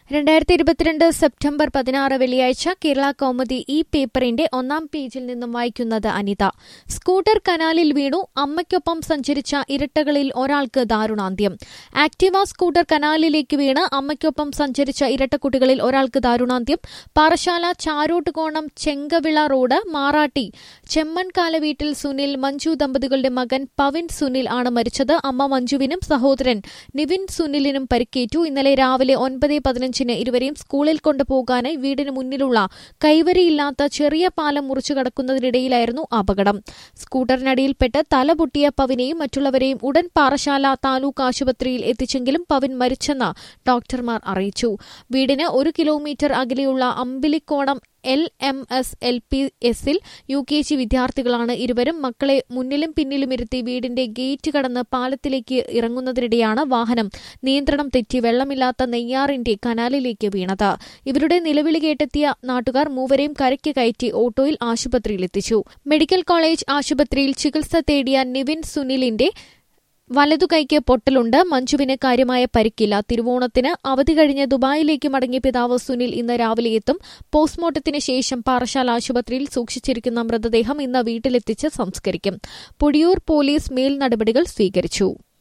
രണ്ടായിരത്തി ഇരുപത്തിരണ്ട് സെപ്റ്റംബർ പതിനാറ് വെള്ളിയാഴ്ച കേരള കൗമുദി ഈ പേപ്പറിന്റെ ഒന്നാം പേജിൽ നിന്നും വായിക്കുന്നത് അനിത സ്കൂട്ടർ കനാലിൽ വീണു അമ്മയ്ക്കൊപ്പം സഞ്ചരിച്ച ഇരട്ടകളിൽ ഒരാൾക്ക് ദാരുണാന്ത്യം ആക്ടിവ സ്കൂട്ടർ കനാലിലേക്ക് വീണ് അമ്മയ്ക്കൊപ്പം സഞ്ചരിച്ച ഇരട്ടക്കുട്ടികളിൽ ഒരാൾക്ക് ദാരുണാന്ത്യം പാറശാല ചാരോട്ടുകോണം ചെങ്കവിള റോഡ് മാറാട്ടി ചെമ്മൺകാല വീട്ടിൽ സുനിൽ മഞ്ജു ദമ്പതികളുടെ മകൻ പവിൻ സുനിൽ ആണ് മരിച്ചത് അമ്മ മഞ്ജുവിനും സഹോദരൻ നിവിൻ സുനിലിനും പരിക്കേറ്റു ഇന്നലെ രാവിലെ ഒൻപത് പതിനഞ്ചിന് ഇരുവരെയും സ്കൂളിൽ കൊണ്ടുപോകാനായി വീടിന് മുന്നിലുള്ള കൈവരിയില്ലാത്ത ചെറിയ പാലം മുറിച്ചു കടക്കുന്നതിനിടയിലായിരുന്നു അപകടം സ്കൂട്ടറിനടിയിൽപ്പെട്ട് തലപൊട്ടിയ പവിനെയും മറ്റുള്ളവരെയും ഉടൻ പാറശാല താലൂക്ക് ആശുപത്രിയിൽ എത്തിച്ചെങ്കിലും പവിൻ മരിച്ചെന്ന് ഡോക്ടർമാർ അറിയിച്ചു വീടിന് ഒരു കിലോമീറ്റർ അകലെയുള്ള Ambilikkonam L M S L P എസിൽ യു കെ ജി വിദ്യാർത്ഥികളാണ് ഇരുവരും മക്കളെ മുന്നിലും പിന്നിലും ഇരുത്തി വീടിന്റെ ഗേറ്റ് കടന്ന് പാലത്തിലേക്ക് ഇറങ്ങുന്നതിനിടെയാണ് വാഹനം നിയന്ത്രണം തെറ്റി വെള്ളമില്ലാത്ത നെയ്യാറിന്റെ കനാലിലേക്ക് വീണത് ഇവരുടെ നിലവിളി കേട്ടെത്തിയ നാട്ടുകാർ മൂവരെയും കരയ്ക്ക് കയറ്റി ഓട്ടോയിൽ ആശുപത്രിയിലെത്തിച്ചു മെഡിക്കൽ കോളേജ് ആശുപത്രിയിൽ ചികിത്സ തേടിയ നിവിൻ സുനിലിന്റെ വലതുകൈക്ക് പൊട്ടലുണ്ട് മഞ്ജുവിന് കാര്യമായ പരിക്കില്ല തിരുവോണത്തിന് അവധി കഴിഞ്ഞ് ദുബായിലേക്ക് മടങ്ങിയ പിതാവ് സുനിൽ ഇന്ന് രാവിലെ എത്തും പോസ്റ്റ്മോർട്ടത്തിന് ശേഷം പാറശാല ആശുപത്രിയിൽ സൂക്ഷിച്ചിരിക്കുന്ന മൃതദേഹം ഇന്ന് വീട്ടിലെത്തിച്ച് സംസ്കരിക്കും പുടിയൂർ പോലീസ് മേൽ നടപടികൾ സ്വീകരിച്ചു